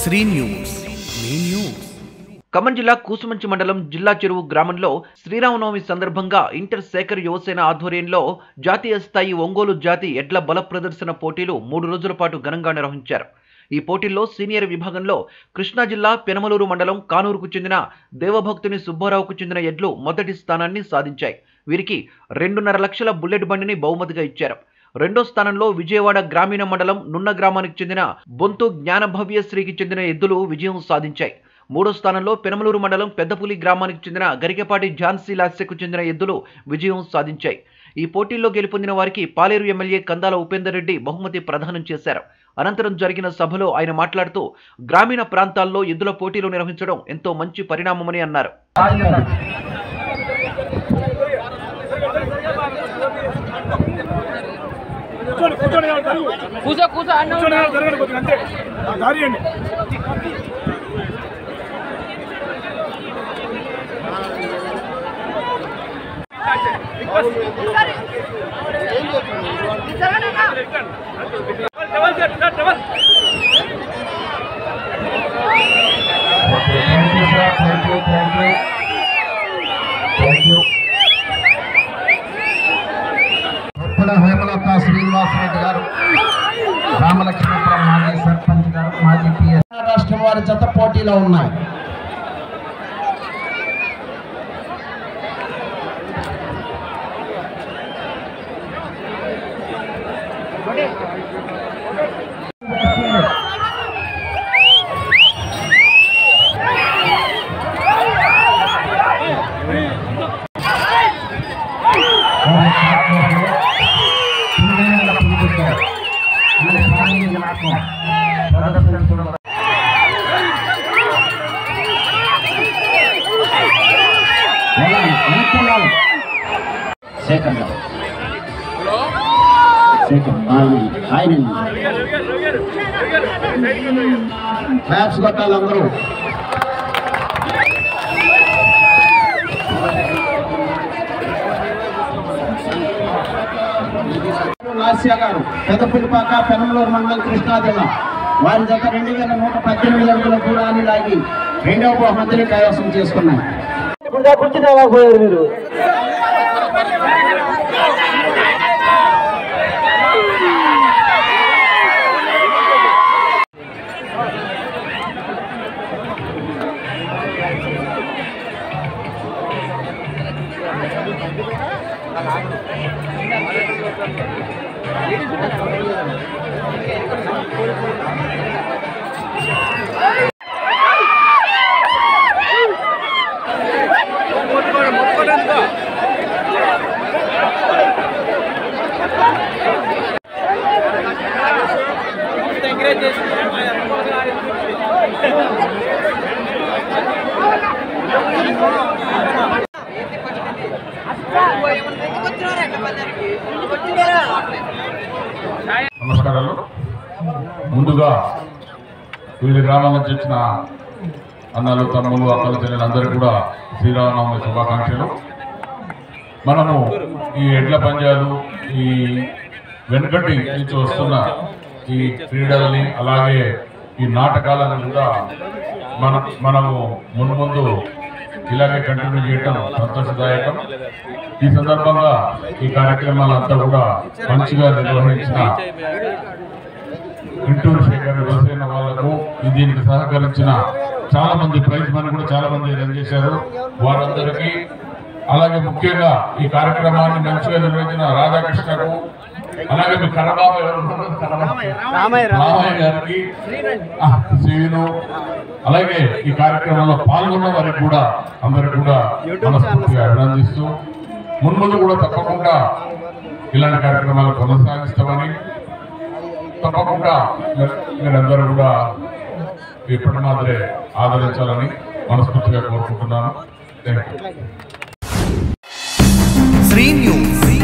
Shri news మీ news Khammam జిల్లా కూసుమంచి మండలం జిల్లా చెరువు గ్రామంలో శ్రీరామనవమి సందర్భంగా ఇంటర్ శేఖర్ యువసేన ఆధ్వర్యంలో జాతీయ స్థాయి ఒంగోలు జాతి ఎడ్ల బల ప్రదర్శన పోటీలు మూడు రోజుల పాటు ఘనంగా నిర్వహించారు ఈ పోటీల్లో సీనియర్ విభాగంలో కృష్ణా జిల్లా పెనమలూరు మండలం కానూరుకు చెందిన దేవభక్తుని సుబ్బారావుకు చెందిన ఎడ్లు మొదటి స్థానాన్ని సాధించాయి వీరికి రెండున్నర లక్షల బుల్లెట్ బండిని బహుమతిగా ఇచ్చారు రెండో స్థానంలో విజయవాడ గ్రామీణ మండలం నున్న గ్రామానికి చెందిన బొంతు జ్ఞానభవ్యశ్రీకి చెందిన ఎద్దులు విజయం సాధించాయి మూడో స్థానంలో పెనమలూరు మండలం పెద్దపులి గ్రామానికి చెందిన గరికపాటి ఝాన్సీ లాస్యకు చెందిన ఎద్దులు విజయం సాధించాయి ఈ పోటీల్లో గెలుపొందిన వారికి పాలేరు ఎమ్మెల్యే కందాల ఉపేందర్ రెడ్డి బహుమతి ప్రదానం చేశారు అనంతరం జరిగిన సభలో ఆయన మాట్లాడుతూ గ్రామీణ ప్రాంతాల్లో ఎద్దుల పోటీలు నిర్వహించడం ఎంతో మంచి పరిణామమని అన్నారు కూర్చోండి కూర్చోండి కావాలి, జరుగు. కూర్చో కూర్చో అన్న కూర్చోండి కావాలి, జరగండి కొద్దిగా అంతే ఆ దారి ఇవ్వండి. Thank you sir thank you thank you thank you Uppala Hemalatha Srinivasareddy గారు రామలక్ష్మీపురం మాజీ సర్పంచ్ గారు మాజీ పిఎస్ రాష్ట్రం వారి జత పోటీలో ఉన్నాయి వారి ఆధ్వర్యంలో పింగళ పులిబిడ్డ అనే సాంఘిక నాటకం ప్రదర్శించడం వెళ్ళాలి, వెనక్కి వెళ్ళాలి. శేఖర్ గారు శేఖర్ ఆయన ఆయన మ్యాప్స్ కొట్టాలి అందరూ లాస్య గారు పెద్దపులిపాక పెనమలూరు మండలం కృష్ణా జిల్లా వారి జత రెండు వేల నూట పద్దెనిమిది అడుగుల దూరాన్ని లాగి రెండవ బహుమతిని కైవసం చేసుకున్నాయి పోయారు మీరు నమస్కారాలు ముందుగా వివిధ గ్రామాల నుంచి వచ్చిన అన్నలు తమ్ములు అక్కలు చెల్లెలందరూ కూడా శ్రీరామనవమి శుభాకాంక్షలు మనము ఈ ఎడ్ల పంజాలు ఈ వెనుకటి నుంచి వస్తున్న ఈ క్రీడలని అలాగే ఈ నాటకాలను కూడా మన మనము ముందు ముందు ఇలాగే కంటిన్యూ చేయటం సంతోషదాయకం ఈ సందర్భంగా ఈ కార్యక్రమాలంతా కూడా మంచిగా నిర్వహించిన గుంటూరు శేఖర్ వ్యవసాయ వాళ్ళకు ఈ దీనికి సహకరించిన చాలా మంది ప్రైజ్ మనీ కూడా చాలా మంది రన్ చేశారు వారందరికీ అలాగే ముఖ్యంగా ఈ కార్యక్రమాన్ని మంచిగా నిర్వహించిన రాధాకృష్ణకు అలాగే మీ కరబాబు ఎవరు ఉన్నారు? కరబాబు. రామయ్య గారికి ఆ, శ్రీను అలాగే ఈ కార్యక్రమంలో పాల్గొన్న వారికి కూడా అందరికి కూడా మనస్ఫూర్తిగా అభినందిస్తూ మున్ముందు కూడా తప్పకుండా ఇలాంటి కార్యక్రమాలు కొనసాగిస్తామని తప్పకుండా మీరు- మీరందరూ కూడా ఇప్పటి మాదిరే ఆదరించాలని మనస్ఫూర్తిగా కోరుకుంటున్నాను థ్యాంక్ యూ శ్రీ న్యూస్